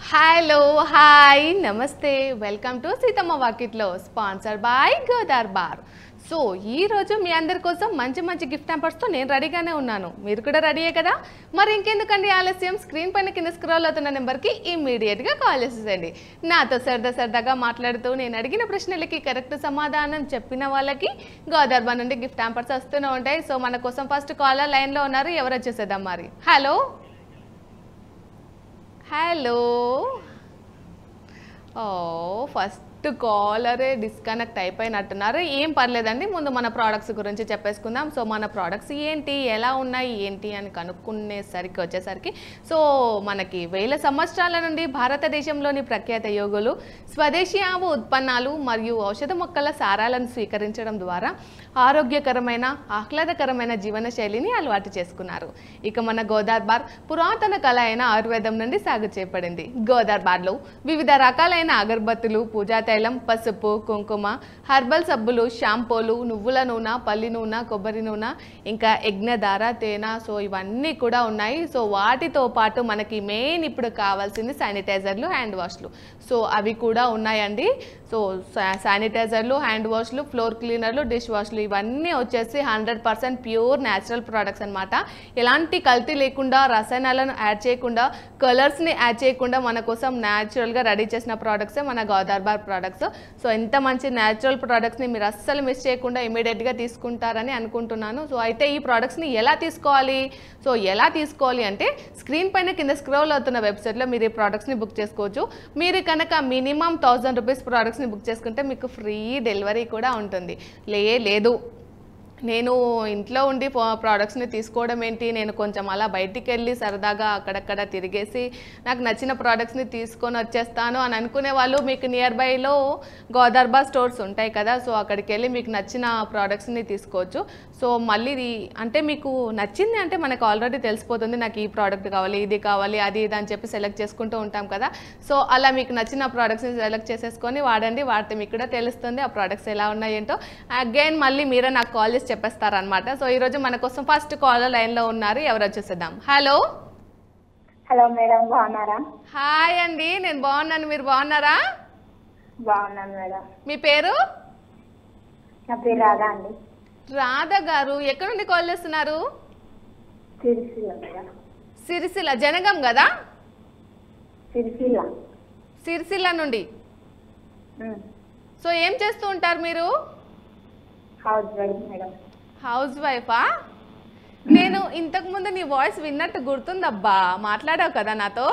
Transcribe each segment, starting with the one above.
Hello hi namaste welcome to Seethamma Vakitlo sponsor by గోదార్ బార్ so ఈ రోజు మీ అందరి కోసం మంచి మంచి గిఫ్ట్ హ్యాంపర్స్తో నేను రెడీగానే ఉన్నాను మీరు కూడా రెడీయే కదా మరి ఇంకెందుకండి ఆలస్యం స్క్రీన్ పైన కింద స్క్రోల్ అవుతున్న నెంబర్కి ఇమ్మీడియట్గా కాల్ చేసేసండి నాతో సరదా సరదాగా మాట్లాడుతూ నేను అడిగిన ప్రశ్నలకి కరెక్ట్ సమాధానం చెప్పిన వాళ్ళకి గోదార్ బార్ నుండి గిఫ్ట్ హ్యాంపర్స్ వస్తూనే ఉంటాయి సో మన కోసం ఫస్ట్ కాలర్ లైన్లో ఉన్నారు ఎవరు వచ్చేసేద్దాం మరి హలో హలో ఓ ఫస్ట్ కాలరే డిస్కనెక్ట్ అయిపోయినట్టున్నారు ఏం పర్లేదండి ముందు మన ప్రోడక్ట్స్ గురించి చెప్పేసుకుందాం సో మన ప్రోడక్ట్స్ ఏంటి ఎలా ఉన్నాయి ఏంటి అని కనుక్కునేసరికి వచ్చేసరికి సో మనకి వేల సంవత్సరాల నుండి భారతదేశంలోని ప్రఖ్యాత యోగులు స్వదేశీ ఆవు ఉత్పన్నాలు మరియు ఔషధ మొక్కల సారాలను స్వీకరించడం ద్వారా ఆరోగ్యకరమైన ఆహ్లాదకరమైన జీవన శైలిని అలవాటు చేసుకున్నారు ఇక మన గోదార్ బార్ పురాతన కళ అయిన ఆయుర్వేదం నుండి సాగు చేయబడింది గోదార్ బార్లో వివిధ రకాలైన అగరబత్తులు పూజా తైలం పసుపు కుంకుమ హర్బల్ సబ్బులు షాంపూలు నువ్వుల నూనె పల్లి నూనె కొబ్బరి నూనె ఇంకా యజ్ఞధార తేనె సో ఇవన్నీ కూడా ఉన్నాయి సో వాటితో పాటు మనకి మెయిన్ ఇప్పుడు కావాల్సింది శానిటైజర్లు హ్యాండ్ వాష్లు సో అవి కూడా ఉన్నాయండి సో శా- శానిటైజర్లు హ్యాండ్ వాష్లు ఫ్లోర్ క్లీనర్లు డిష్ వాష్లు ఇవన్నీ వచ్చేసి hundred percent pure natural products అనమాట ఎలాంటి కల్తీ లేకుండా రసాయనాలను యాడ్ చేయకుండా కలర్స్ని యాడ్ చేయకుండా మన కోసం న్యాచురల్గా రెడీ చేసిన ప్రోడక్ట్సే మన గోదార్ బార్ ప్రోడక్ట్స్ సో ఎంత మంచి న్యాచురల్ ప్రోడక్ట్స్ని మీరు అస్సలు మిస్ చేయకుండా ఇమీడియట్గా తీసుకుంటారని అనుకుంటున్నాను సో అయితే ఈ ప్రోడక్ట్స్ని ఎలా తీసుకోవాలి సో ఎలా తీసుకోవాలి అంటే స్క్రీన్ పైన కింద స్క్రోల్ అవుతున్న వెబ్సైట్లో మీరు ఈ ప్రోడక్ట్స్ని బుక్ చేసుకోవచ్చు మీరు కనుక మినిమం థౌజండ్ రూపీస్ ప్రోడక్ట్స్ని బుక్ చేసుకుంటే మీకు ఫ్రీ డెలివరీ కూడా ఉంటుంది లే లేదు నేను ఇంట్లో ఉండి ప్రోడక్ట్స్ని తీసుకోవడం ఏంటి నేను కొంచెం అలా బయటికి వెళ్ళి సరదాగా అక్కడక్కడ తిరిగేసి నాకు నచ్చిన ప్రోడక్ట్స్ని తీసుకొని వచ్చేస్తాను అని అనుకునే వాళ్ళు మీకు నియర్ బైలో గోదార్బా స్టోర్స్ ఉంటాయి కదా సో అక్కడికి వెళ్ళి మీకు నచ్చిన ప్రోడక్ట్స్ని తీసుకోవచ్చు సో మళ్ళీ ఇది అంటే మీకు నచ్చింది అంటే మనకు ఆల్రెడీ తెలిసిపోతుంది నాకు ఈ ప్రోడక్ట్ కావాలి ఇది కావాలి అది ఇది అని చెప్పి సెలెక్ట్ చేసుకుంటూ ఉంటాం కదా సో అలా మీకు నచ్చిన ప్రోడక్ట్స్ని సెలెక్ట్ చేసేసుకొని వాడండి వాడితే మీకు కూడా తెలుస్తుంది ఆ ప్రోడక్ట్స్ ఎలా ఉన్నాయేంటో అగైన్ మళ్ళీ మీరే నాకు కాల్ చేసి చెప్పేస్తారనమాట సో ఈరోజు మన కోసం ఫస్ట్ కాల్ లైన్లో ఉన్నారు ఎవరు వచ్చేసేద్దాం హలో హలో మేడం బాగున్నారా హాయ్ అండి నేను బాగున్నాను మీరు బాగున్నారా బాగున్నాను మేడం మీ పేరు నా పేరు రాధా అండి రాధ గారు ఎక్కడి నుండి కాల్ చేస్తున్నారు సిరిసిల్ల మేడం సిరిసిల్ల జనగం కదా సిరిసిల్ల సిరిసిల్ల నుండి ఉమ్. సో ఏం చేస్తూ ఉంటారు మీరు హౌస్ వైఫ్ మేడం హౌస్ వైఫా నేను ఇంతకు ముందు నీ వాయిస్ విన్నట్టు గుర్తుందబ్బా మాట్లాడావు కదా నాతో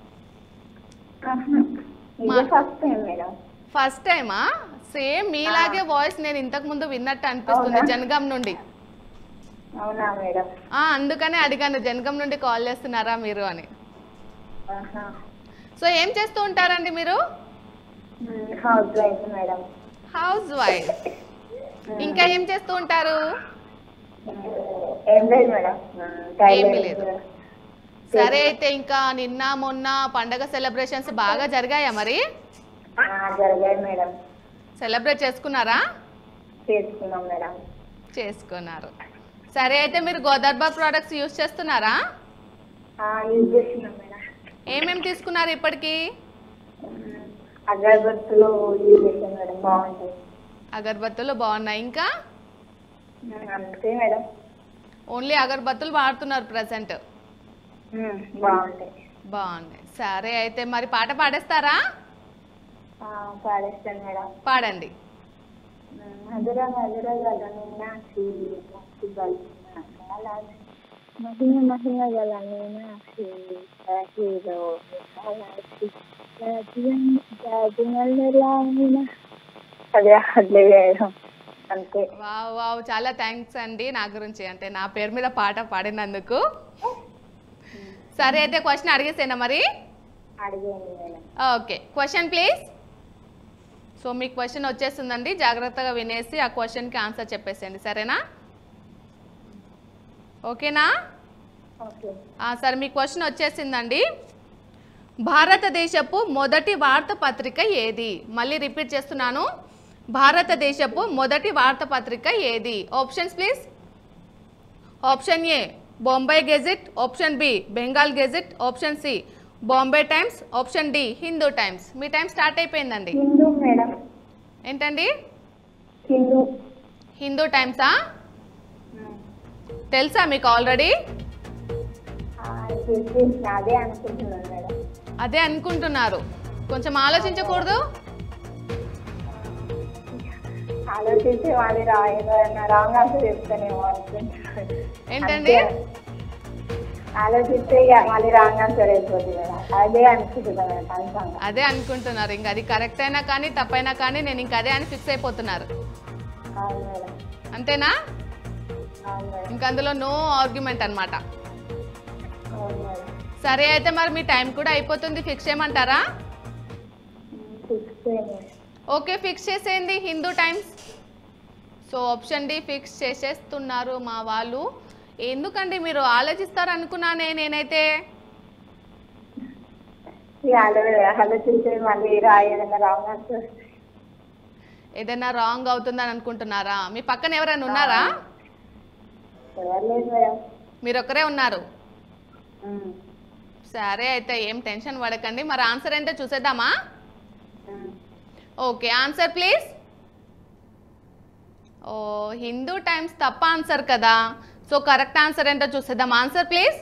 ఇదే ఫస్ట్ టైం మేడం ఫస్ట్ టైమా సేమ్ మీలాగే వాయిస్ నేను ఇంతకు ముందు విన్నట్టు అనిపిస్తుంది అవునా? జనగం నుండి అవునా మేడం ఆ, అందుకనే అడిగాను జనగం నుండి కాల్ చేస్తున్నారా మీరు అని ఆహా. సో ఏం చేస్తూ ఉంటారండి మీరు ఉమ్, housewife madam housewife ఇంకా ఏం చేస్తూ ఉంటారు ఉమ్, ఏం లేదు మేడం ఉమ్, ఏమీ టైలరింగ్ లేదు. సరే అయితే ఇంకా నిన్న మొన్న పండగ సెలబ్రేషన్స్ బాగా జరిగాయా మరి ఆ, జరిగాయి మేడం సెలబ్రేట్ చేసుకున్నారా చేసుకున్నాం మేడం చేసుకున్నారు సరే అయితే మీరు గోదార్బా ప్రోడక్ట్స్ యూస్ చేస్తున్నారా ఆ, యూజ్ చేస్తున్నాం మేడం ఏమేమి తీసుకున్నారు ఇప్పటికి ఉమ్, అగరబత్తులు యూజ్ చేసాం మేడం బాగుంటాయి అగరబత్తులు బాగున్నాయి ఇంకా ఉమ్, అంతే మేడం ఓన్లీ అగరబత్తులు వాడుతున్నారు ప్రజెంట్ ఉమ్, బాగుంటాయి బాగున్నాయి సరే అయితే మరి పాట పాడేస్తారా ఆ, పాడేస్తాను మేడం పాడండి మధుర మధుర గలనున్న శ్రీ బలిన కాలాసి మహిమ మహిమ గలనున్న శ్రీ హీరో కాలాసి అదే అట్లే వేయడం అంతే వావ్ వావ్ చాలా థ్యాంక్స్ అండి నా గురించి అంటే నా పేరు మీద పాట పాడినందుకు సరే అయితే క్వశ్చన్ అడిగేసేనా మరి అడిగేయండి madam okay question please so మీ క్వశ్చన్ వచ్చేస్తుందండి జాగ్రత్తగా వినేసి ఆ క్వశ్చన్కి ఆన్సర్ చెప్పేసేయండి సరేనా ఓకేనా ఓకే ఆ, సరే మీ క్వశ్చన్ వచ్చేసిందండి భారతదేశపు మొదటి వార్తాపత్రిక ఏది మళ్ళీ రిపీట్ చేస్తున్నాను భారతదేశపు మొదటి వార్తాపత్రిక ఏది options please option A Bombay gazette option B Bengal gazette option C Bombay Times option D Hindu Times మీ టైం స్టార్ట్ అయిపోయిందండి హిందూ మేడం ఏంటండి హిందూ హిందూ టైమ్సా తెలుసా మీకు ఆల్రెడీ చేసి అదే అనుకుంటున్నాను మేడం అదే అనుకుంటున్నారు కొంచెం ఆలోచించకూడదు ఆలోచించి వాళ్ళు రా ఏదైనా రాంగ్ ఆన్సర్ చెప్తానేమో అనుకుంటున్నాను ఏంటండి అంతే. ఆలోచిస్తే ఇక మళ్ళీ రాంగ్ ఆన్సర్ అయిపోతుంది మేడం అదే అనుకుంటున్నాను మేడం కన్ఫామ్ అదే అనుకుంటున్నారు ఇంకా అది కరెక్ట్ అయినా కానీ తప్పైనా కానీ నేను ఇంకా అదే అని ఫిక్స్ అయిపోతున్నారు అవును మేడం అంతేనా అవును మేడం ఇంకా అందులో నో ఆర్గ్యుమెంట్ అన్నమాట అవును మేడం సరే అయితే మరి మీ టైం కూడా అయిపోతుంది ఫిక్స్ చేయమంటారా సిక్స్ ఓకే ఫిక్స్ చేసేయండి Hindu Times so option D fix చేసేస్తున్నారు మా వాళ్ళు ఎందుకండి మీరు ఆలోచిస్తారు అనుకున్నానే నేనైతే ఇక ఆలో- ఆలోచించి మళ్ళీ రా ఏదైనా రాంగ్ ఆన్సర్ ఏదైనా రాంగ్ అవుతుందని అనుకుంటున్నారా మీ పక్కన ఎవరైనా ఉన్నారా ఎవరు లేదు మేడం మీరు ఒక్కరే ఉన్నారు ఉమ్. సరే అయితే ఏం టెన్షన్ పడకండి మరి ఆన్సర్ ఏంటో చూసేద్దామా ఉమ్. ఓకే ఆన్సర్ ప్లీజ్ ఓ హిందూ టైమ్స్ తప్ప ఆన్సర్ కదా సో కరెక్ట్ ఆన్సర్ ఏంటో చూసేద్దాం answer please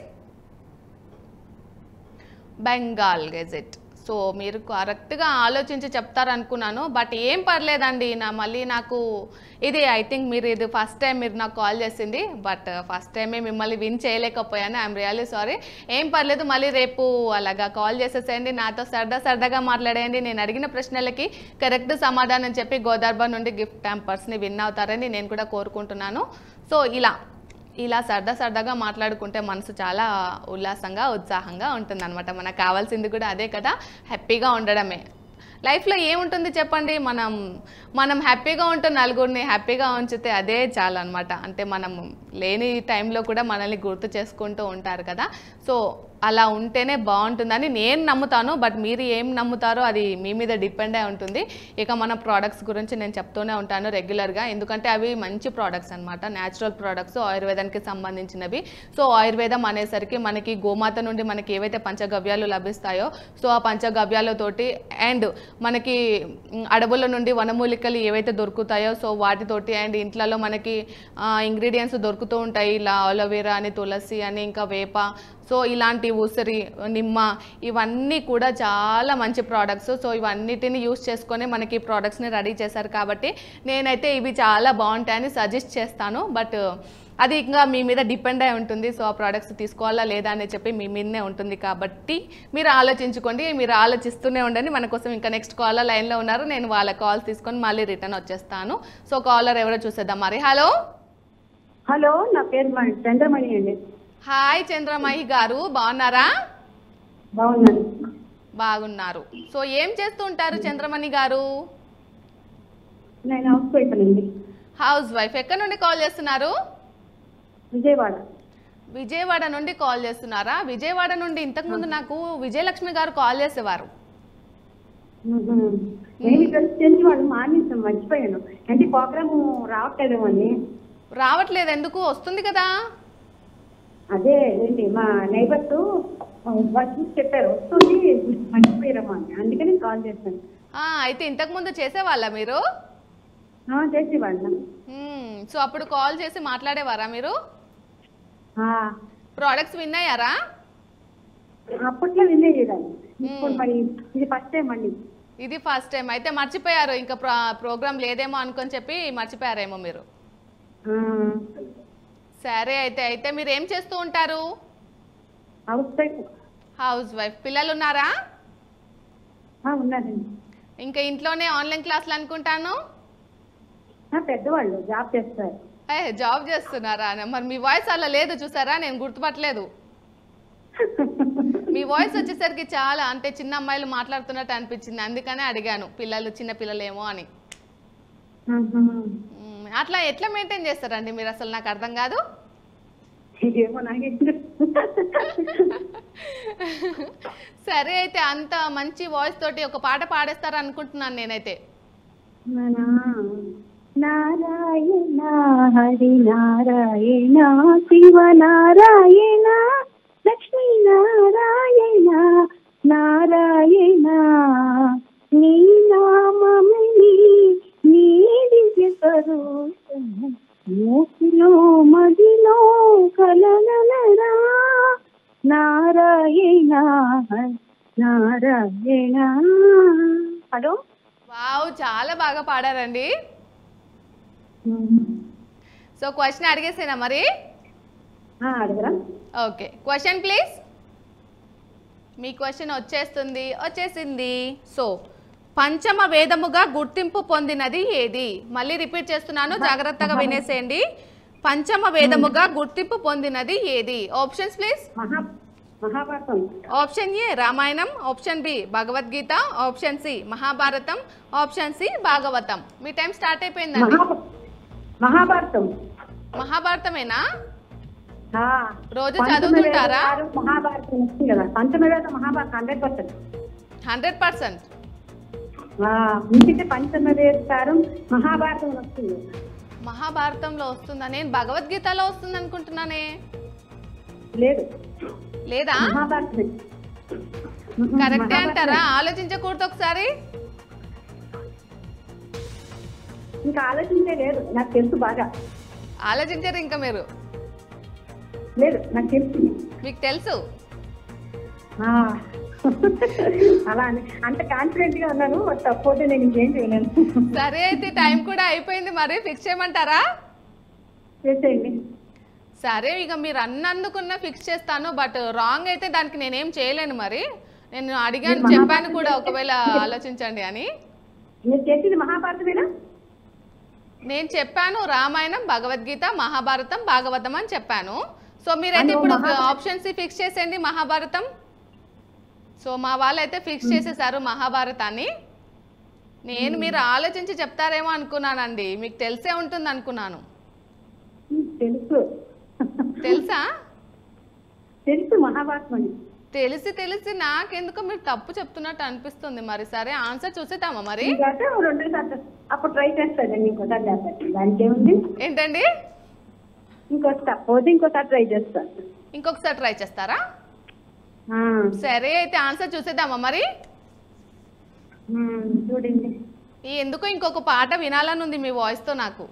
Bengal gazette so మీరు కరెక్ట్గా ఆలోచించి చెప్తారనుకున్నాను బట్ ఏం పర్లేదండి నా మళ్ళీ నాకు ఇది ఐ థింక్ మీరు ఇది ఫస్ట్ టైం మీరు నాకు కాల్ చేసింది బట్ ఫస్ట్ టైమే మిమ్మల్ని విన్ చేయలేకపోయాను ఐఎమ్ రియల్లీ సారీ ఏం పర్లేదు మళ్ళీ రేపు అలాగా కాల్ చేసేసేయండి నాతో సరదా సరదాగా మాట్లాడేయండి నేను అడిగిన ప్రశ్నలకి కరెక్ట్ సమాధానం చెప్పి గోదార్బా నుండి గిఫ్ట్ ట్యాంపర్స్ని విన్ అవుతారని నేను కూడా కోరుకుంటున్నాను సో ఇలా ఇలా సరదా సరదాగా మాట్లాడుకుంటే మనసు చాలా ఉల్లాసంగా ఉత్సాహంగా ఉంటుందన్నమాట మనకు కావాల్సింది కూడా అదే కదా హ్యాపీగా ఉండడమే లైఫ్లో ఏముంటుంది చెప్పండి మనం మనం హ్యాపీగా ఉంటూ నలుగురిని హ్యాపీగా ఉంచితే అదే చాలు అనమాట అంటే మనం లేని టైంలో కూడా మనల్ని గుర్తు చేసుకుంటూ ఉంటారు కదా సో అలా ఉంటేనే బాగుంటుందని నేను నమ్ముతాను బట్ మీరు ఏం నమ్ముతారో అది మీ మీద డిపెండ్ అయి ఉంటుంది ఇక మన ప్రోడక్ట్స్ గురించి నేను చెప్తూనే ఉంటాను రెగ్యులర్గా ఎందుకంటే అవి మంచి ప్రోడక్ట్స్ అనమాట న్యాచురల్ ప్రోడక్ట్స్ ఆయుర్వేదానికి సంబంధించినవి సో ఆయుర్వేదం అనేసరికి మనకి గోమాత నుండి మనకి ఏవైతే పంచగవ్యాలు లభిస్తాయో సో ఆ పంచగవ్యాలతోటి అండ్ మనకి మ్, అడవుల నుండి వనమూలికలు ఏవైతే దొరుకుతాయో సో వాటితోటి అండ్ ఇంట్లలో మనకి ఇంగ్రీడియంట్స్ దొరుకుతూ ఉంటాయి ఇలా అలోవెరా అని తులసి అని ఇంకా వేప సో ఇలాంటి ఉసిరి నిమ్మ ఇవన్నీ కూడా చాలా మంచి ప్రోడక్ట్స్ సో ఇవన్నిటిని యూస్ చేసుకొని మనకి ఈ ప్రోడక్ట్స్ని రెడీ చేశారు కాబట్టి నేనైతే ఇవి చాలా బాగుంటాయని సజెస్ట్ చేస్తాను బట్ అది ఇంకా మీ మీద డిపెండ్ అయి ఉంటుంది సో ఆ ప్రోడక్ట్స్ తీసుకోవాలా లేదా అని చెప్పి మీ మీదనే ఉంటుంది కాబట్టి మీరు ఆలోచించుకోండి మీరు ఆలోచిస్తూనే ఉండండి మన కోసం ఇంకా నెక్స్ట్ కాలర్ లైన్లో ఉన్నారు నేను వాళ్ళ కాల్ తీసుకొని మళ్ళీ రిటర్న్ వచ్చేస్తాను సో కాలర్ ఎవరో చూసేద్దాం మరి హలో హలో నా పేరు మ- చంద్రమణి అండి హాయ్ చంద్రమహి గారు బాగున్నారా బాగున్నాను బాగున్నారు సో ఏం చేస్తూ ఉంటారు చంద్రమణి గారు నేను హౌస్ వైఫ్ అండి హౌస్ వైఫ్ ఎక్కడి నుండి కాల్ చేస్తున్నారు విజయవాడ విజయవాడ నుండి కాల్ చేస్తున్నారా విజయవాడ నుండి ఇంతకుముందు నాకు విజయలక్ష్మి గారు కాల్ చేసేవారు మ్మ్. నేను ఇక్కడ తెలిసి వాళ్ళు మానేసాం మర్చిపోయాను అంటే ప్రోగ్రామ్ రావట్లేదేమో అండి రావట్లేదు ఎందుకు వస్తుంది కదా అదే ఏంటి మా నైబర్స్ వాళ్ళు చూసి చెప్పారు వస్తుంది మర్చిపోయారమ్మా అని అందుకని కాల్ చేశాను ఆ, అయితే ఇంతకుముందు చేసేవాళ్ళ మీరు ఆ, చేసేవాళ్ళం మ్మ్. సో అప్పుడు కాల్ చేసి మాట్లాడేవారా మీరు ఆ, ప్రోడక్ట్స్ విన్ అయ్యారా అప్పట్లో వినే చేయాలి ఇప్పుడు మరి ఇది ఫస్ట్ టైం అండి ఇది ఫస్ట్ టైం అయితే మర్చిపోయారు ఇంకా ప్రా ప్రోగ్రామ్ లేదేమో అనుకొని చెప్పి మర్చిపోయారేమో మీరు ఆ, సరే అయితే అయితే మీరు ఏం చేస్తూ ఉంటారు హౌస్ వైఫ్ హౌస్ వైఫ్ పిల్లలు ఉన్నారా ఆ, ఉన్నారండి ఇంకా ఇంట్లోనే ఆన్లైన్ క్లాసులు అనుకుంటాను ఆ, పెద్దవాళ్ళు జాబ్ చేస్తారు ఏ జాబ్ చేస్తున్నారా మరి మీ వాయిస్ అలా లేదు చూసారా నేను గుర్తుపట్టలేదు మీ వాయిస్ వచ్చేసరికి చాలా అంటే చిన్న అమ్మాయిలు మాట్లాడుతున్నట్టు అనిపించింది అందుకనే అడిగాను పిల్లలు చిన్న పిల్లలేమో అని ఆహా. మ్మ్. అట్లా ఎట్లా మెయింటైన్ చేస్తారండి మీరు అసలు నాకు అర్థం కాదు ఏమో నాకే తెలుసు. సరే అయితే అంత మంచి వాయిస్ తోటి ఒక పాట పాడేస్తారు అనుకుంటున్నాను నేనైతే నానా. నారాయణ హరి నారాయణ శివ నారాయణ లక్ష్మీ నారాయణ నారాయణ నీ నామమే నీడికి సరోజము మూకిలో మదిలో కలనలరా నారాయణ నారాయణ హలో వావ్ చాలా బాగా పాడారండి సో క్వశ్చన్ అడిగేసేనా మరి అడగరా ఓకే క్వశ్చన్ ప్లీజ్ మీ క్వశ్చన్ వచ్చేస్తుంది వచ్చేసింది సో పంచమ వేదముగా గుర్తింపు పొందినది ఏది మళ్ళీ రిపీట్ చేస్తున్నాను జాగ్రత్తగా వినేసేయండి పంచమ వేదముగా గుర్తింపు పొందినది ఏది ఆప్షన్స్ ప్లీజ్ మహా Mahabharatam option A Ramayanam option B Bhagavadgita option C Mahabharatam option C Bhagavatam మీ టైం స్టార్ట్ అయిపోయిందండి మహా మహాభారతం మహాభారతమేనా ఆ, రోజు పంచమ చదువుతుంటారా? వేదాలు మహాభారతం వస్తుంది కదా Panchama Veda Mahabharatam hundred percent hundred percent ఇంటికి పంచమ వేస్తారం మహాభారతం వస్తుంది మహాభారతంలో వస్తుందా నేను భగవద్గీతలో వస్తుంది అనుకుంటున్నానే లేదు లేదా మహాభారతం కరెక్టే అంటారా ఆలోచించకూడదు ఒకసారి ఇంకా ఆలోచించే లేదు నాకు తెలుసు బాగా ఆలోచించారు ఇంకా మీరు లేదు నాకు తెలుసు మీకు తెలుసు ఆ. అలా అని అంత కాన్ఫిడెంట్ గా ఉన్నాను తప్పపోతే నేను ఇంకేం చేయలేను సరే అయితే టైం కూడా అయిపోయింది మరి ఫిక్స్ చేయమంటారా చేసేయండి సరే ఇక మీరు అన్నందుకున్న ఫిక్స్ చేస్తాను బట్ రాంగ్ అయితే దానికి నేనేం చేయలేను మరి నేను అడిగాను మీరు చెప్పాను మహాభారతం కూడా చేస్తే- ఒకవేళ ఆలోచించండి అని మీరు చేసింది మహాభారతమేనా నేను చెప్పాను రామాయణం భగవద్గీత మహాభారతం భాగవతం అని చెప్పాను సో మీరైతే అను ఇప్పుడు మహాభారతం- ఆప్షన్స్ ఫిక్స్ చేసేయండి మహాభారతం సో మా వాళ్ళు అయితే ఫిక్స్ చేసేసారు మహాభారతాన్ని నేను మీరు ఆలోచించి చెప్తారేమో అనుకున్నానండి మీకు తెలిసే ఉంటుంది అనుకున్నాను తెలుసు తెలుసా తెలుసు మహాభారతం అని తెలిసి తెలిసి నాకెందుకు మీరు తప్పు చెప్తున్నట్టు అనిపిస్తుంది మరి సరే ఆన్సర్ చూసేద్దామా మరి ఇంకంటే రెండు సార్లు అప్పుడు ట్రై చేస్తానండి ఇంకోసారి చేస్తాను దానికి ఏముంది ఏంటండి ఇంకోసారి పోతే ఇంకోసారి ట్రై చేస్తాను ఇంకొకసారి ట్రై చేస్తారా ఆ, సరే అయితే ఆన్సర్ చూసేద్దామా మరి ఉమ్, చూడండి ఈ ఎందుకో ఇంకొక పాట వినాలని ఉంది మీ వాయిస్తో నాకు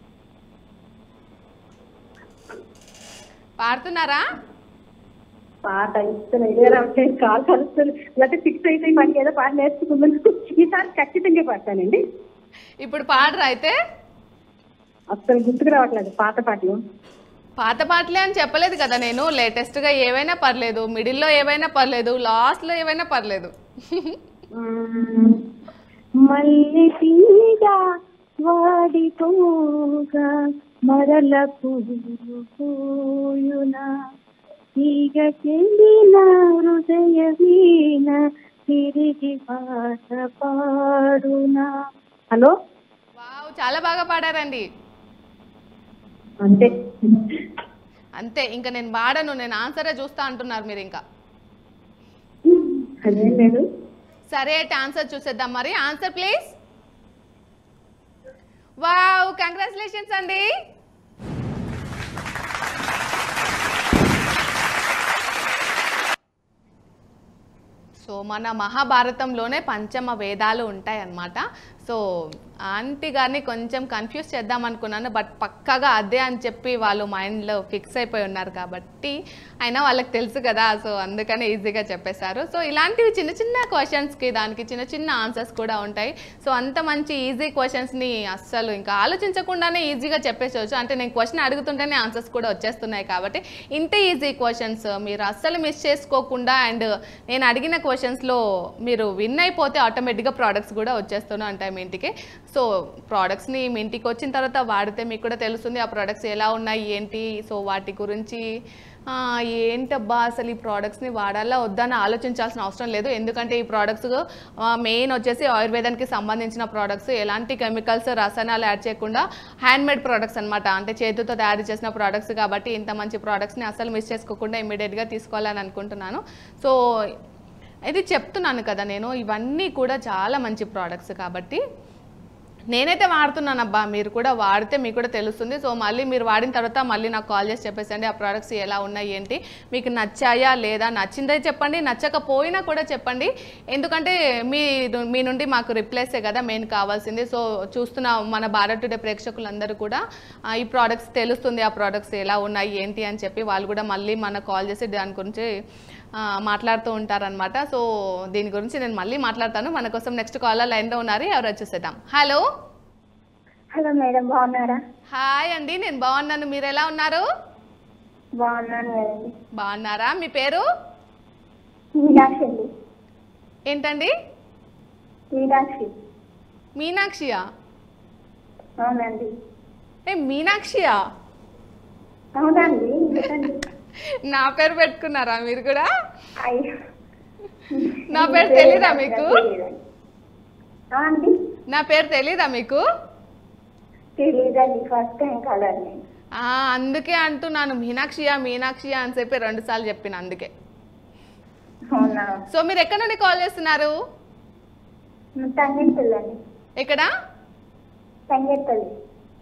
పాడుతున్నారా పాట ఇస్తాను ఏదో వచ్చేసి కాల్ కలుస్తుంది లేకపోతే ఫిక్స్ అయితే మనకి ఏదో పాట నేర్చుకుందాం ఈసారి ఖచ్చితంగా పాడతానండి ఇప్పుడు పాడరా అయితే అసలు గుర్తుకు రావట్లేదు పాత పాటలు పాత పాటలే అని చెప్పలేదు కదా నేను లేటెస్ట్గా ఏవైనా పర్లేదు మిడిల్లో ఏవైనా పర్లేదు లాస్ట్లో ఏవైనా పర్లేదు ఉమ్, మల్లె తీగ వాడిపోగా మరల పువ్వు పూయునా తీగ చెందిన హృదయ వీణ తిరిగి పాట పాడునా హలో వావ్ చాలా బాగా పాడారండి అంతే అంతే ఇంకా నేను పాడను నేను ఆన్సరే చూస్తా అంటున్నారు మీరు ఇంకా అదేం లేదు సరే అయితే ఆన్సర్ చూసేద్దాం మరి ఆన్సర్ ప్లీజ్ వావ్ కంగ్రాచులేషన్స్ అండి సో మన మహాభారతంలోనే పంచమ వేదాలు ఉంటాయి అన్నమాట సో ఆంటీ గారిని కొంచెం కన్ఫ్యూజ్ చేద్దాం అనుకున్నాను బట్ పక్కాగా అదే అని చెప్పి వాళ్ళు మైండ్లో ఫిక్స్ అయిపోయి ఉన్నారు కాబట్టి అయినా వాళ్ళకి తెలుసు కదా సో అందుకని ఈజీగా చెప్పేశారు సో ఇలాంటివి చిన్న చిన్న క్వశ్చన్స్కి దానికి చిన్న చిన్న ఆన్సర్స్ కూడా ఉంటాయి సో అంత మంచి ఈజీ క్వశ్చన్స్ని అస్సలు ఇంకా ఆలోచించకుండానే ఈజీగా చెప్పేసవచ్చు అంటే నేను క్వశ్చన్ అడుగుతుంటేనే ఆన్సర్స్ కూడా వచ్చేస్తున్నాయి కాబట్టి ఇంత ఈజీ క్వశ్చన్స్ మీరు అస్సలు మిస్ చేసుకోకుండా అండ్ నేను అడిగిన క్వశ్చన్స్లో మీరు విన్ అయిపోతే ఆటోమేటిక్గా ప్రోడక్ట్స్ కూడా వచ్చేస్తూనే ఉంటాయి మీ ఇంటికి సో ప్రోడక్ట్స్ని మీ ఇంటికి వచ్చిన తర్వాత వాడితే మీకు కూడా తెలుస్తుంది ఆ ప్రోడక్ట్స్ ఎలా ఉన్నాయి ఏంటి సో వాటి గురించి ఆ, ఏంటబ్బా అసలు ఈ ప్రోడక్ట్స్ని వాడాలా వద్దా అని ఆలోచించాల్సిన అవసరం లేదు ఎందుకంటే ఈ ప్రోడక్ట్స్ మెయిన్ వచ్చేసి ఆయుర్వేదానికి సంబంధించిన ప్రోడక్ట్స్ ఎలాంటి కెమికల్స్ రసాయనాలు యాడ్ చేయకుండా హ్యాండ్మేడ్ ప్రోడక్ట్స్ అనమాట అంటే చేతితో తయారు చేసిన ప్రోడక్ట్స్ కాబట్టి ఇంత మంచి ప్రోడక్ట్స్ని అసలు మిస్ చేసుకోకుండా ఇమీడియట్గా తీసుకోవాలని అనుకుంటున్నాను సో ఇది చెప్తున్నాను కదా నేను ఇవన్నీ కూడా చాలా మంచి ప్రోడక్ట్స్ కాబట్టి నేనైతే వాడుతున్నాను అబ్బా మీరు కూడా వాడితే మీకు కూడా తెలుస్తుంది సో మళ్ళీ మీరు వాడిన తర్వాత మళ్ళీ నాకు కాల్ చేసి చెప్పేసండి ఆ ప్రోడక్ట్స్ ఎలా ఉన్నాయి ఏంటి మీకు నచ్చాయా లేదా నచ్చిందే చెప్పండి నచ్చకపోయినా కూడా చెప్పండి ఎందుకంటే మీ మీ నుండి మాకు రిప్లేసే కదా మెయిన్ కావాల్సింది సో చూస్తున్న మన భారత్ టుడే ప్రేక్షకులందరూ కూడా ఆ, ఈ ప్రోడక్ట్స్ తెలుస్తుంది ఆ ప్రోడక్ట్స్ ఎలా ఉన్నాయి ఏంటి అని చెప్పి వాళ్ళు కూడా మళ్ళీ మనకు కాల్ చేసి దాని గురించి ఆ, మాట్లాడుతూ ఉంటారనమాట సో దీని గురించి నేను మళ్ళీ మాట్లాడతాను మన కోసం నెక్స్ట్ కాలర్ లైన్లో ఉన్నారు ఎవరు వచ్చేసేద్దాం హలో హలో మేడం బాగున్నారా హాయ్ అండి నేను బాగున్నాను మీరు ఎలా ఉన్నారు బాగున్నాను మేడం బాగున్నారా మీ పేరు మీనాక్షి అండి ఏంటండి మీనాక్షి మీనాక్షియా అవునండి ఏ మీనాక్షియా అవునండి ఎందుకండి నా పేరు పెట్టుకున్నారా మీరు కూడా అయ్యో నా పేరు తెలీదా మీకు తెలీదండి. ఆ అండి నా పేరు తెలీదా మీకు తెలీదండి ఫస్ట్ టైం కదండి ఆ, అందుకే అంటున్నాను మీనాక్షియా మీనాక్షియా అని చెప్పి రెండు సార్లు చెప్పిన అందుకే అవునా సో మీరు ఎక్కడ నుండి కాల్ చేస్తున్నారు తంగెత్తలండి ఎక్కడ తంగెత్తలి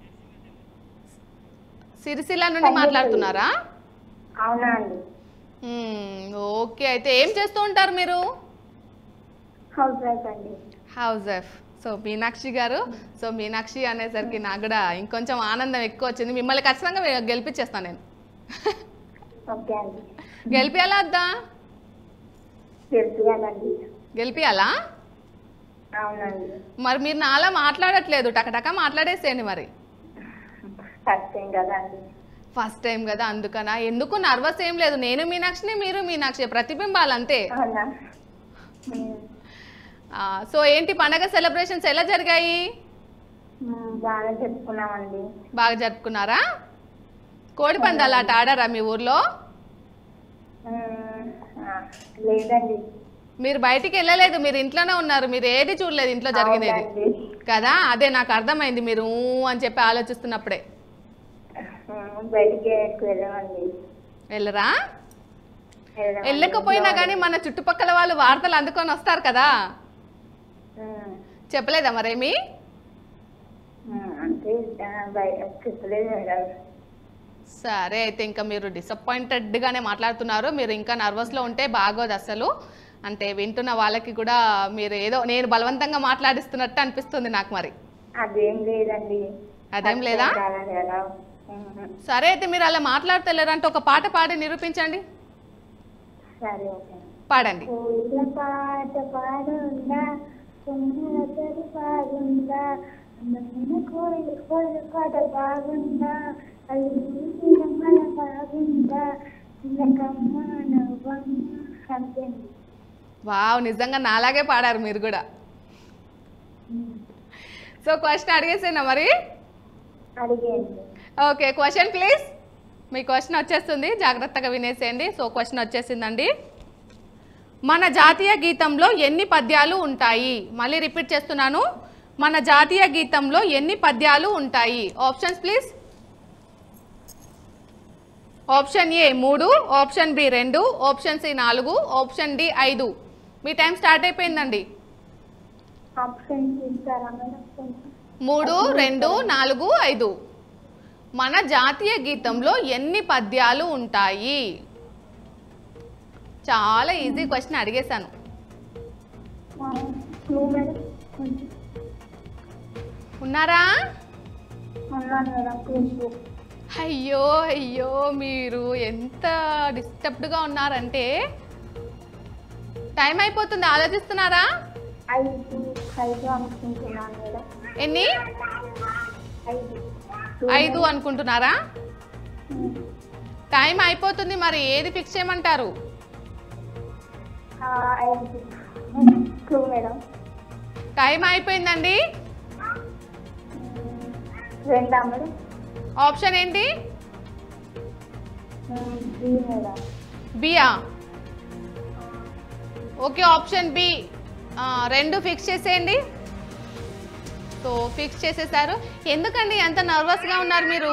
సిరిసిల్ల నుండి మాట్లాడుతున్నారా అవునా అండి మ్మ్, ఓకే అయితే ఏం చేస్తూ ఉంటారు మీరు హౌస్ వైఫ్ అండి హౌస్ వైఫ్ సో మీనాక్షి గారు సో మీనాక్షి అనేసరికి నాకు కూడా ఇంకొంచెం ఆనందం ఎక్కువ వచ్చింది మిమ్మల్ని ఖచ్చితంగా మే- గెలిపించేస్తాను నేను ఓకే అండి గెలిపియాలా వద్దా తెలుసుగానండి గెలిపియాలా అవునండి మరి మీరు నాలా మాట్లాడట్లేదు టకటక మాట్లాడేసేయండి మరి ఫస్ట్ టైం కదండి ఫస్ట్ టైం కదా అందుకనా ఎందుకు నర్వస్ ఏం లేదు నేను మీనాక్షిని మీరు మీనాక్షి ప్రతిబింబాలు అంతే అవునా ఉమ్. ఆ, సో ఏంటి పండగ సెలబ్రేషన్స్ ఎలా జరిగాయి ఉమ్, బాగా చెప్పుకున్నామండి బాగా జరుపుకున్నారా కోడి పందాలు ఆట ఆడారా మీ ఊర్లో ఉమ్, ఆ, లేదండి మీరు బయటికి వెళ్ళలేదు మీరు ఇంట్లోనే ఉన్నారు మీరు ఏది చూడలేదు ఇంట్లో జరిగినది అవునండి. కదా అదే నాకు అర్థమైంది మీరు ఊ అని చెప్పి ఆలోచిస్తున్నప్పుడే ఉమ్, బయటికి ఎక్కువ వెళ్ళమండి వెళ్ళరా వెళ్ళమండి. వెళ్ళకపోయినా కానీ మన చుట్టుపక్కల వాళ్ళు వార్తలు అందుకొని వస్తారు కదా ఉమ్, చెప్పలేదా మరేమి ఉమ్, అంటే ఆ, బయ- చెప్పలేదు మేడం సరే అయితే ఇంకా మీరు డిసప్పాయింటెడ్గానే మాట్లాడుతున్నారు మీరు ఇంకా నర్వస్లో ఉంటే బాగోదు అసలు అంటే వింటున్న వాళ్ళకి కూడా మీరు ఏదో నేను బలవంతంగా మాట్లాడిస్తున్నట్టు అనిపిస్తుంది నాకు మరి అదేం లేదండి అదేం లేదా ఫస్ట్ టైం కాదండి కదా ఉమ్, సరే అయితే మీరు అలా మాట్లాడతలేరంటే ఒక పాట పాడి నిరూపించండి సరే ఓకే పాడండి కోయిల పాట పాడుందా కొమ్మల తడి పాడుందా అందమైన కోయిల కోయిల పాట బాగుందా అది మన బాగుందా చిన్నకమ్మ నవ్వమ్మ అంతేండి వావ్ నిజంగా నాలాగే పాడారు మీరు కూడా సో క్వశ్చన్ అడిగేసేనా మరి అడిగేయండి ఓకే క్వశ్చన్ ప్లీజ్ మీ క్వశ్చన్ వచ్చేస్తుంది జాగ్రత్తగా వినేసేయండి సో క్వశ్చన్ వచ్చేసిందండి మన జాతీయ గీతంలో ఎన్ని పద్యాలు ఉంటాయి మళ్ళీ రిపీట్ చేస్తున్నాను మన జాతీయ గీతంలో ఎన్ని పద్యాలు ఉంటాయి ఆప్షన్స్ ప్లీజ్ ఆప్షన్ ఏ మూడు ఆప్షన్ బి రెండు ఆప్షన్ సి నాలుగు ఆప్షన్ డి ఐదు మీ టైం స్టార్ట్ అయిపోయిందండి ఆప్షన్స్ ఇస్తారా మేడం కొంచెం మూడు రెండు నాలుగు ఐదు మన జాతీయ గీతంలో ఎన్ని పద్యాలు ఉంటాయి చాలా ఈజీ క్వశ్చన్ అడిగేశాను క్లూ మేడం కొంచెం ఉన్నారా ఉన్నాను మేడం క్లూ అయ్యో అయ్యో మీరు ఎంత డిస్టర్బ్డ్గా ఉన్నారంటే టైం అయిపోతుంది ఆలోచిస్తున్నారా ఐదు ఐదు అనుకుంటున్నాను మేడం ఎన్ని ఐదు ఐదు అనుకుంటున్నారా ఉమ్. టైం అయిపోతుంది మరి ఏది ఫిక్స్ చేయమంటారు ఆ, ఐదు క్లూ మేడం టైం అయిపోయిందండి ఉమ్, రెండా మేడం ఆప్షన్ ఏంటి ఉమ్, బి మేడం బియా ఓకే ఆప్షన్ బి రెండు ఫిక్స్ చేసేయండి సో ఫిక్స్ చేసేసారు ఎందుకండి ఎంత నర్వస్గా ఉన్నారు మీరు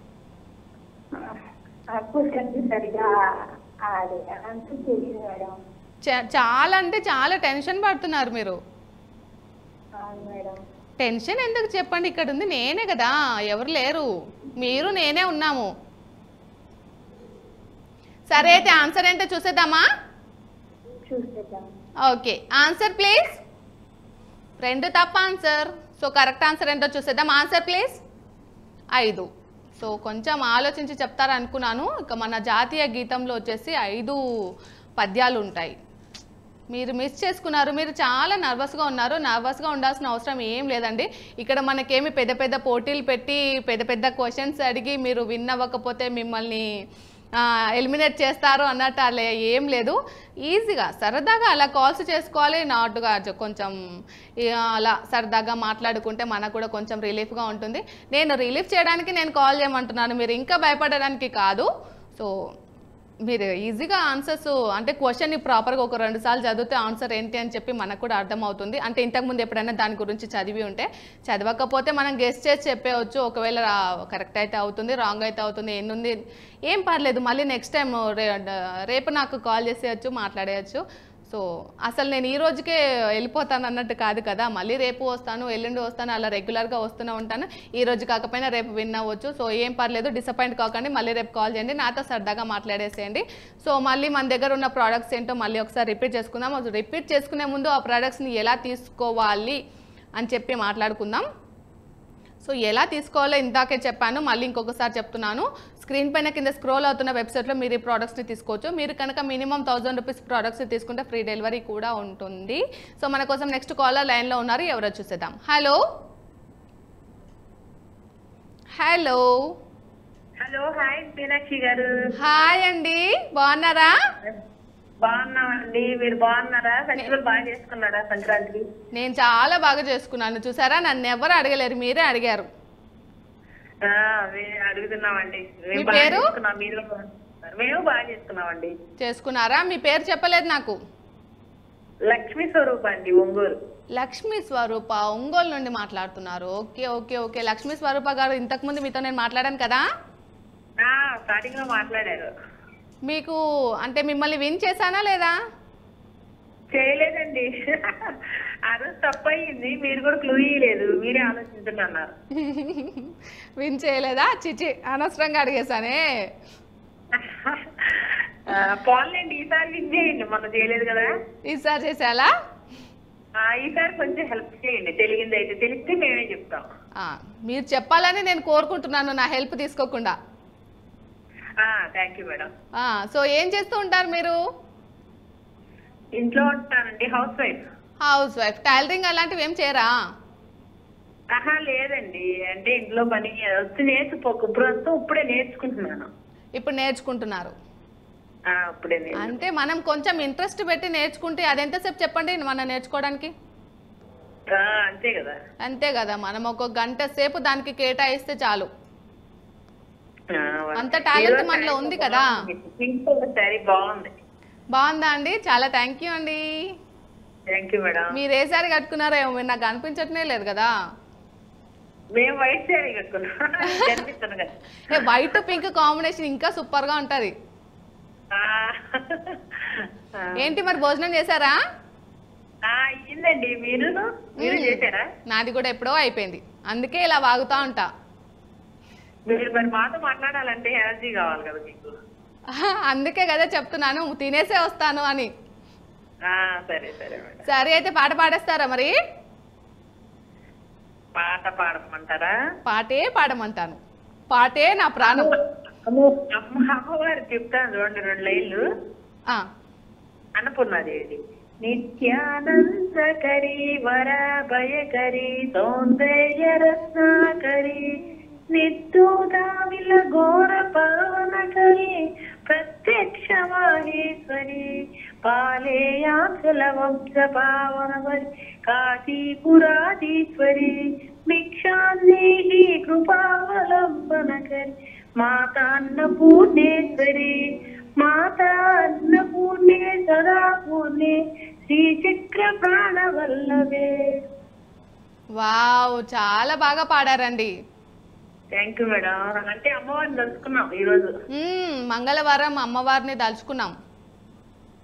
క్వశ్చన్ సరిగా అది అంత తెలియదు మేడం చా- చాలా అంటే చాలా టెన్షన్ పడుతున్నారు మీరు అవును మేడం టెన్షన్ ఎందుకు చెప్పండి ఇక్కడ ఉంది నేనే కదా ఎవరు లేరు మీరు నేనే ఉన్నాము సరే అయితే ఆన్సర్ ఏంటో చూసేద్దామా చూసేద్దాం ఓకే ఆన్సర్ ప్లీజ్ రెండు తప్ప ఆన్సర్ సో కరెక్ట్ ఆన్సర్ ఏంటో చూసేద్దాం ఆన్సర్ ప్లీజ్ ఐదు సో కొంచెం ఆలోచించి చెప్తారు అనుకున్నాను ఇక మన జాతీయ గీతంలో వచ్చేసి ఐదు పద్యాలు ఉంటాయి మీరు మిస్ చేసుకున్నారు మీరు చాలా నర్వస్గా ఉన్నారు నర్వస్గా ఉండాల్సిన అవసరం ఏం లేదండి ఇక్కడ మనకేమి పెద్ద పెద్ద పోటీలు పెట్టి పెద్ద పెద్ద క్వశ్చన్స్ అడిగి మీరు విన్ అవ్వకపోతే మిమ్మల్ని ఎలిమినేట్ చేస్తారు అన్నట్టు అలా ఏం లేదు ఈజీగా సరదాగా అలా కాల్స్ చేసుకోవాలి నాటుగా జ- కొంచెం ఈ, అలా సరదాగా మాట్లాడుకుంటే మనకు కూడా కొంచెం రిలీఫ్గా ఉంటుంది నేను రిలీఫ్ చేయడానికి నేను కాల్ చేయమంటున్నాను మీరు ఇంకా భయపడడానికి కాదు సో మీరు ఈజీగా ఆన్సర్స్ అంటే క్వశ్చన్ని ప్రాపర్గా ఒక రెండు సార్లు చదివితే ఆన్సర్ ఏంటి అని చెప్పి మనకు కూడా అర్థమవుతుంది అంటే ఇంతకుముందు ఎప్పుడైనా దాని గురించి చదివి ఉంటే చదవకపోతే మనం గెస్ట్ చేసి చెప్పేయచ్చు ఒకవేళ కరెక్ట్ అయితే అవుతుంది రాంగ్ అయితే అవుతుంది ఎన్నుంది ఏం పర్లేదు మళ్ళీ నెక్స్ట్ టైం రే రేపు నాకు కాల్ చేసేయచ్చు మాట్లాడేయచ్చు సో అసలు నేను ఈ రోజుకే వెళ్ళిపోతాను అన్నట్టు కాదు కదా మళ్ళీ రేపు వస్తాను ఎల్లుండి వస్తాను అలా రెగ్యులర్గా వస్తూనే ఉంటాను ఈ రోజు కాకపోయినా రేపు విన్ అవ్వచ్చు సో ఏం పర్లేదు డిసప్పాయింట్ కాకండి మళ్ళీ రేపు కాల్ చేయండి నాతో సరదాగా మాట్లాడేసేయండి సో మళ్ళీ మన దగ్గర ఉన్న ప్రోడక్ట్స్ ఏంటో మళ్ళీ ఒకసారి రిపీట్ చేసుకుందాం రిపీట్ చేసుకునే ముందు ఆ ప్రోడక్ట్స్ని ఎలా తీసుకోవాలి అని చెప్పి మాట్లాడుకుందాం సో ఎలా తీసుకోవాలో ఇందాకే చెప్పాను మళ్ళీ ఇంకొకసారి చెప్తున్నాను స్క్రీన్ పైన కింద స్క్రోల్ అవుతున్న వెబ్సైట్లో మీరు ఈ ప్రోడక్ట్స్ని తీసుకోవచ్చు మీరు కనుక మినిమం థౌజండ్ రూపీస్ ప్రోడక్ట్స్ తీసుకుంటే ఫ్రీ డెలివరీ కూడా ఉంటుంది సో మన కోసం నెక్స్ట్ కాలర్ లైన్లో ఉన్నారు ఎవరో చూసేద్దాం hello hello hello hi Meenakshi గారు హాయ్ అండి బాగున్నారా బాగున్నామండి మీరు బాగున్నారా ఫెస్టివల్ బాగా చేసుకున్నారా సంక్రాంతికి నేను చాలా బాగా చేసుకున్నాను చూసారా నన్ను ఎవరు అడగలేరు మీరే అడిగారు ఆ, మేము అడుగుతున్నామండి మేము మీ బాగా పేరు? చేసుకున్నాం మీరు మేము బాగా చేసుకున్నామండి చేసుకున్నారా మీ పేరు చెప్పలేదు నాకు లక్ష్మీ స్వరూప అండి ఒంగోలు లక్ష్మీ స్వరూప ఒంగోలు నుండి మాట్లాడుతున్నారు okay okay okay Lakshmi Swarupa గారు ఇంతకుముందు మీతో నేను మాట్లాడాను కదా ఆ, స్టార్టింగ్ లో మాట్లాడారు మీకు అంటే మిమ్మల్ని విన్ చేశానా లేదా చేయలేదండి ఆ రోజు తప్పు అయ్యింది మీరు కూడా క్లూ ఇయ్యలేదు మీరే ఆలోచించండి అన్నారు విన్ చేయలేదా చిచి అనవసరంగా అడిగేశానే ఆ, పోన్లేండి ఈసారి విన్ చేయండి మొన్న చేయలేదు కదా ఈసారి చేసేలా ఆ, ఈసారి కొంచెం హెల్ప్ చేయండి తెలిగింది అయితే తెలిస్తే మేమే చెప్తాం ఆ, మీరు చెప్పాలని నేను కోరుకుంటున్నాను నా హెల్ప్ తీసుకోకుండా థ్యాంక్ యూ మేడం ఆ, సో ఏం చేస్తూ ఉంటారు మీరు ఇంట్లో ఉంటానండి housewife housewife tailoring అలాంటివి ఏం చేయరా ఆహా లేదండి అంటే ఇంట్లో పని వచ్చి నేర్చుకో ప్రస్తుతం ఇప్పుడే నేర్చుకుంటున్నాను ఇప్పుడు నేర్చుకుంటున్నారు ఆ, ఇప్పుడే నేర్చు అంటే మనం కొంచెం ఇంట్రెస్ట్ పెట్టి నేర్చుకుంటే అది ఎంతసేపు చెప్పండి మనం నేర్చుకోవడానికి ఆ, అంతే కదా అంతే కదా మనం ఒక గంట సేపు దానికి కేటాయిస్తే చాలు ఆ, అంత talent మనలో ఉంది కదా. సింపుల్ సారీ బాగుంది బాగుందా అండి చాలా థ్యాంక్ యూ అండి థ్యాంక్ యూ మేడం మీరు ఏ సారి కట్టుకున్నారో ఏమో మీరు నాకు అనిపించట్నే లేదు కదా మేము వైట్ శారీ కట్టుకున్నాం కనిపిస్తాను కదా ఏ వైట్ పింక్ కాంబినేషన్ ఇంకా సూపర్ గా ఉంటది ఆ, ఆ. ఏంటి మరి భోజనం చేశారా ఆ, అయ్యిందండి మీరు మీరు చేశారా నాది కూడా ఎప్పుడో అయిపోయింది అందుకే ఇలా వాగుతా ఉంటా మీరు మరి మాతో మాట్లాడాలంటే ఎనర్జీ కావాలి కదా మీకు అందుకే కదా చెప్తున్నాను తినేసే వస్తాను అని ఆ, సరే సరే మేడం సరే అయితే పాట పాడేస్తారా మరి పాట పాడమంటారా పాటే పాడమంటాను పాటే నా ప్రాణం అమ్మ అమ్మవారు చెప్తాను చూడండి రెండు లైన్లు ఆ, అన్నపూర్ణాదేవి నిత్యానందకరి వరాభయకరి సౌందర్య రత్నాకరి నిత్యూదామిల ఘోర పవనకరి ప్రత్యక్ష మాహేశ్వరి పాలేయాచల వంశ పావనవరి కాశీపురాధీశ్వరి భిక్షాన్నేహి కృపావలంబనకరి మాత అన్నపూర్ణేశ్వరి మాత అన్నపూర్ణే సదా పూర్ణే శ్రీచక్ర ప్రాణవల్లభే వావ్ చాలా బాగా పాడారండి థ్యాంక్ యూ మేడం అంటే అమ్మవారిని తలుచుకున్నాం ఈరోజు మ్మ్, మంగళవారం అమ్మవారిని తలుచుకున్నాం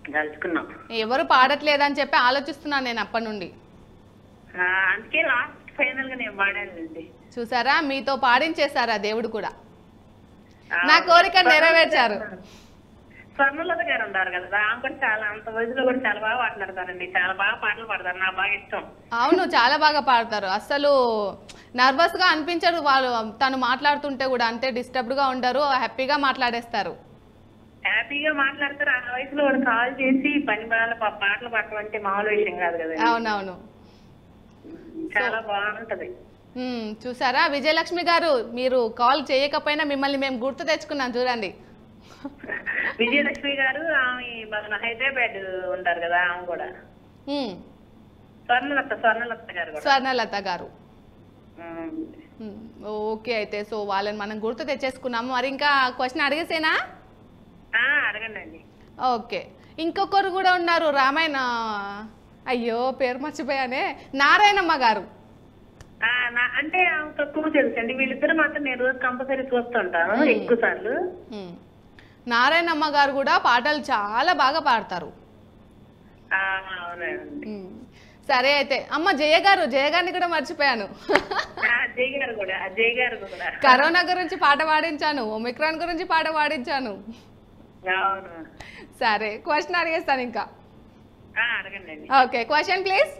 తలుచుకున్నాం ఎవరు పాడట్లేదని చెప్పి ఆలోచిస్తున్నాను నేను అప్పటి నుండి ఆ, అందుకే లాస్ట్ ఫైనల్ గా నేను వాడానండి చూసారా మీతో పాడించేశారా దేవుడు కూడా ఆ, నా కోరిక నెరవేర్చారు స్వర్ణలత గారు ఉన్నారు కదా ఆమె కూడా చాలా అంత వయసులో కూడా చాలా బాగా మాట్లాడతారండి చాలా బాగా పాటలు పాడతారు నాకు బాగా ఇష్టం అవును చాలా బాగా పాడతారు అసలు నర్వస్ గా అనిపించరు వాళ్ళు తను మాట్లాడుతుంటే కూడా అంతే డిస్టర్బ్డ్ గా ఉండరు హ్యాపీగా మాట్లాడేస్తారు హ్యాపీగా మాట్లాడతారు ఆ వయసులో వాడు కాల్ చేసి పని బాగా పాటలు పాడటం అంటే మామూలు విషయం కాదు కదా అవునవును చాలా బాగుంటది మ్మ్, చూసారా విజయలక్ష్మి గారు మీరు కాల్ చేయకపోయినా మిమ్మల్ని మేము గుర్తు తెచ్చుకున్నాం చూడండి విజయలక్ష్మి గారు ఆమె మన హైదరాబాద్ ఉంటారు కదా ఆమె కూడా మ్మ్, స్వర్ణలత స్వర్ణలత గారు కూడా స్వర్ణలత గారు ఉమ్. మ్మ్, ఓకే అయితే సో వాళ్ళని మనం గుర్తు తెచ్చేసుకున్నాము మరి ఇంకా క్వశ్చన్ అడిగేసేనా ఆ, అడగండి అండి ఓకే ఇంకొకరు కూడా ఉన్నారు రామాయణ అయ్యో పేరు మర్చిపోయానే నారాయణమ్మ గారు ఆ, నా- అంటే ఆమె తక్కువ తెలుసు అండి వీళ్ళిద్దరు మాత్రం నేను రోజు కంపల్సరీ చూస్తుంటాను ఎక్కువ సార్లు మ్మ్. నారాయణమ్మ గారు కూడా పాటలు చాలా బాగా పాడతారు ఆ, అవునండి మ్మ్. సరే అయితే అమ్మ జయ గారు జయ గారిని కూడా మర్చిపోయాను ఆ, అజయ్ గారు కూడా అజయ్ గారు కూడా కరోనా గురించి పాట పాడించాను ఒమిక్రాన్ గురించి పాట పాడించాను అవును సరే క్వశ్చన్ అడిగేస్తాను ఇంకా ఆ, అడగండి అండి ఓకే క్వశ్చన్ ప్లీజ్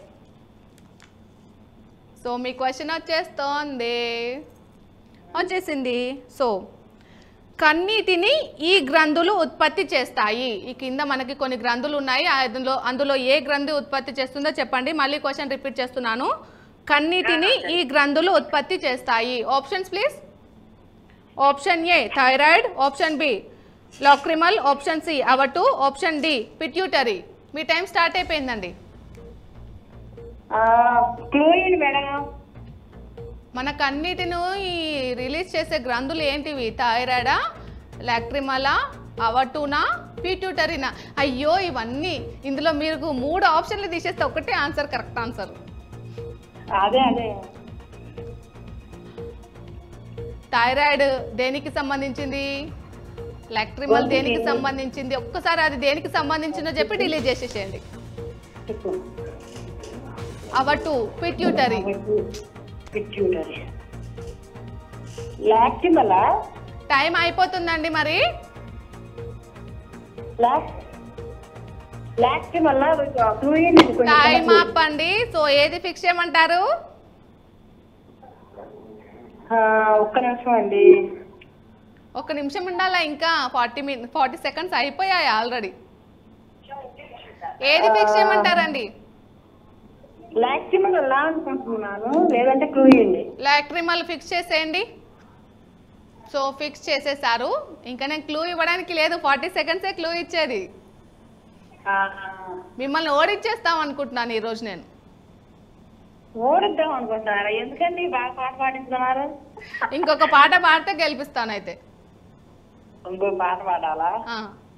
సో మీ క్వశ్చన్ వచ్చేస్తోంది వచ్చేసింది సో కన్నీటిని ఈ గ్రంథులు ఉత్పత్తి చేస్తాయి ఈ కింద మనకి కొన్ని గ్రంథులు ఉన్నాయి అందులో అందులో ఏ గ్రంథి ఉత్పత్తి చేస్తుందో చెప్పండి మళ్ళీ క్వశ్చన్ రిపీట్ చేస్తున్నాను కన్నీటిని ఈ గ్రంథులు ఉత్పత్తి చేస్తాయి options please option A thyroid option B lacrimal option C అవటు ఆప్షన్ డి పిట్యూటరీ మీ టైం స్టార్ట్ అయిపోయిందండి క్లూ ఏంటి మేడం మన కన్నిటిను ఈ రిలీజ్ చేసే గ్రంథులు ఏంటివి థైరాయిడా లాక్రిమలా అవటూనా పిట్యూటరీనా అయ్యో ఇవన్నీ ఇందులో మీరు మూడు ఆప్షన్లు తీసేస్తే ఒకటే ఆన్సర్ కరెక్ట్ ఆన్సర్ అదే అదే థైరాయిడ్ దేనికి సంబంధించింది లాక్రిమల్ దేనికి సంబంధించింది ఒక్కసారి అది దేనికి సంబంధించిందో చెప్పి డిలీట్ చేసేసేయండి చెప్పు అవటు పిట్యూటరీ పిట్యూటరీ లాక్టిమల టైం అయిపోతుందండి మరి లాక్ లాక్టిమల్ల క్లూ ఏంటి టైం కొంచెం అప్ అండి సో ఏది ఫిక్స్ చేయమంటారు ఆ, ఒక్క నిమిషం అండి ఒక నిమిషం ఉండాలా ఇంకా ఫార్టీ మిన్ ఫార్టీ సెకండ్స్ అయిపోయాయి ఆల్రెడీ ఏది ఫిక్స్ చేయమంటారండి లాక్టిమల్ లా అనుకుంటున్నాను లేదంటే క్లూ ఇవ్వండి లాక్ట్రిమల్ ఫిక్స్ చేసేయండి సో ఫిక్స్ చేసేసారు ఇంకా నేను క్లూ ఇవ్వడానికి లేదు ఫార్టీ సెకండ్సే క్లూ ఇచ్చేది ఆ, మిమ్మల్ని ఓడిచ్చేస్తాం అనుకుంటున్నాను ఈరోజు నేను ఓడిద్దాం అనుకుంటున్నారా ఎందుకండి బాగా పాట పాడిస్తున్నారు ఇంకొక పాట పాడితే గెలిపిస్తాను అయితే ఇంకో పాట పాడాలా ఆ,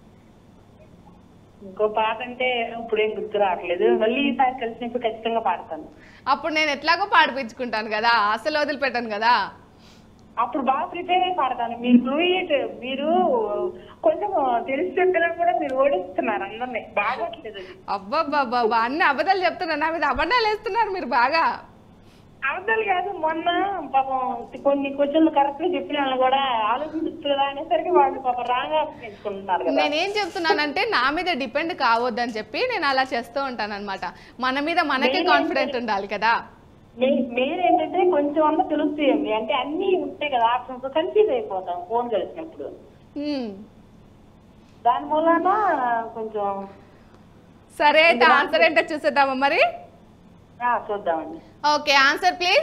ఇంకో పాట అంటే ఇప్పుడు ఏం గుర్తు రావట్లేదు మళ్ళీ ఈసారి కలిసినప్పుడు ఖచ్చితంగా పాడతాను అప్పుడు నేను ఎట్లాగో పాడిపించుకుంటాను కదా అసలు వదిలిపెట్టాను కదా అప్పుడు బాగా ప్రిపేర్ అయి పాడతాను మీరు ఫ్లూయిట్ మీరు కొంచెం తెలిసి చెప్పినా కూడా మీరు ఓడిస్తున్నారు అందరినీ బాగోట్లేదు అది అబ్బబ్బబ్బబ్బా అన్ని అబద్ధాలు చెప్తున్నారు నా మీద అబద్ధాలు వేస్తున్నారు మీరు బాగా అవతలు కాదు మొన్న పాపం కొన్ని క్వశ్చన్లు కరెక్ట్ గా చెప్పిన వాళ్ళు కూడా ఆలోచించుతుందా అనేసరికి వాళ్ళు పాపం రాంగ్ ఎంచుకుంటున్నారు కదా నేనేం చెప్తున్నానంటే నా మీద డిపెండ్ కావద్దని చెప్పి నేను అలా చేస్తూ ఉంటాను అనమాట మన మీద మనకే కాన్ఫిడెంట్ ఉండాలి కదా మే- మెయిన్ ఏంటంటే కొంచెం అన్న తెలుస్తాయండి అంటే అన్ని ఉంటాయి కదా ఆప్షన్స్ కన్ఫ్యూజ్ అయిపోతాం ఫోన్ కలిసినప్పుడు హ్మ్. దాని మూలాన కొంచెం సరే అయితే ఆన్సర్ ఏంటో చూసేద్దామా మరి ఆ, చూద్దామండి okay answer please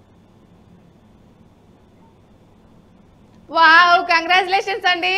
wow congratulations అండి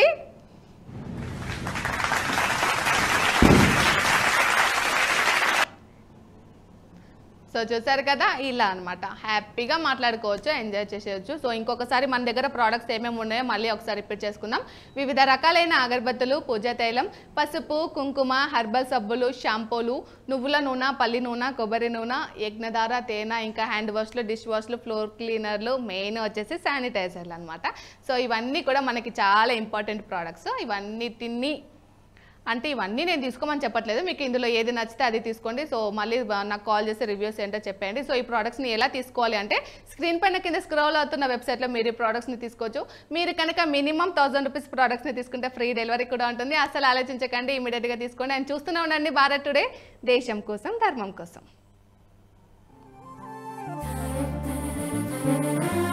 సో చూసారు కదా ఇలా అన్నమాట హ్యాపీగా మాట్లాడుకోవచ్చు ఎంజాయ్ చేసేయచ్చు సో ఇంకొకసారి మన దగ్గర ప్రోడక్ట్స్ ఏమేమి ఉన్నాయో మళ్ళీ ఒకసారి రిపీట్ చేసుకుందాం వివిధ రకాలైన అగరబత్తులు పూజా తైలం పసుపు కుంకుమ హర్బల్ సబ్బులు షాంపూలు నువ్వుల నూనె పల్లి నూనె కొబ్బరి నూనె యజ్ఞధార తేనె ఇంకా హ్యాండ్ వాష్లు డిష్ వాష్లు ఫ్లోర్ క్లీనర్లు మెయిన్ వచ్చేసి శానిటైజర్లు అన్నమాట సో ఇవన్నీ కూడా మనకి చాలా ఇంపార్టెంట్ ప్రోడక్ట్స్ ఇవన్నిటిని అంటే ఇవన్నీ నేను తీసుకోమని చెప్పట్లేదు మీకు ఇందులో ఏది నచ్చితే అది తీసుకోండి సో మళ్ళీ బ- నాకు కాల్ చేసి రివ్యూస్ ఏంటో చెప్పండి సో ఈ ప్రోడక్ట్స్ని ఎలా తీసుకోవాలి అంటే స్క్రీన్ పైన కింద స్క్రోల్ అవుతున్న వెబ్సైట్లో మీరు ఈ ప్రోడక్ట్స్ని తీసుకోవచ్చు మీరు కనుక మినిమం థౌసండ్ రూపీస్ ప్రోడక్ట్స్ని తీసుకుంటే ఫ్రీ డెలివరీ కూడా ఉంటుంది అసలు ఆలోచించకండి ఇమీడియట్గా తీసుకోండి అండ్ చూస్తూనే ఉండండి భారత్ టుడే దేశం కోసం ధర్మం కోసం